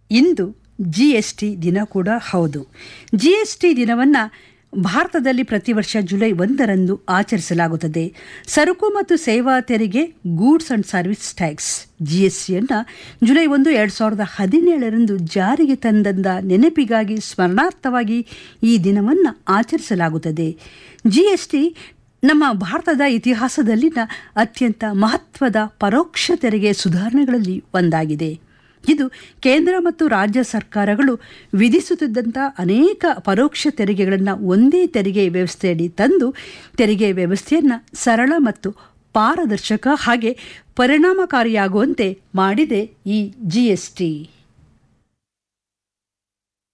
ಇಂದು G S T ದಿನ ಕೂಡ ಹೌದು ಜಿ ಎಸ್ ಟಿ ದಿನವನ್ನು ಭಾರತದಲ್ಲಿ ಪ್ರತಿ ವರ್ಷ ಜುಲೈ ಒಂದರಂದು ಆಚರಿಸಲಾಗುತ್ತದೆ ಸರಕು ಮತ್ತು ಸೇವಾ ತೆರಿಗೆ goods and service tax G S ಟಿಯನ್ನು ಜುಲೈ ಒಂದು ಎರಡು ಸಾವಿರದ ಹದಿನೇಳರಂದು ಜಾರಿಗೆ ತಂದಂದ ನೆನಪಿಗಾಗಿ ಸ್ಮರಣಾರ್ಥವಾಗಿ ಈ ದಿನವನ್ನು ಆಚರಿಸಲಾಗುತ್ತದೆ ಜಿ ಎಸ್ ಟಿ ನಮ್ಮ ಭಾರತದ ಇತಿಹಾಸದಲ್ಲಿನ ಅತ್ಯಂತ ಮಹತ್ವದ ಪರೋಕ್ಷ ತೆರಿಗೆ ಸುಧಾರಣೆಗಳಲ್ಲಿ ಒಂದಾಗಿದೆ ಇದು ಕೇಂದ್ರ ಮತ್ತು ರಾಜ್ಯ ಸರ್ಕಾರಗಳು ವಿಧಿಸುತ್ತಿದ್ದಂಥ ಅನೇಕ ಪರೋಕ್ಷ ತೆರಿಗೆಗಳನ್ನು ಒಂದೇ ತೆರಿಗೆ ವ್ಯವಸ್ಥೆಯಡಿ ತಂದು ತೆರಿಗೆ ವ್ಯವಸ್ಥೆಯನ್ನು ಸರಳ ಮತ್ತು ಪಾರದರ್ಶಕ ಹಾಗೆ ಪರಿಣಾಮಕಾರಿಯಾಗುವಂತೆ ಮಾಡಿದೆ ಈ ಜಿ ಎಸ್ ಟಿ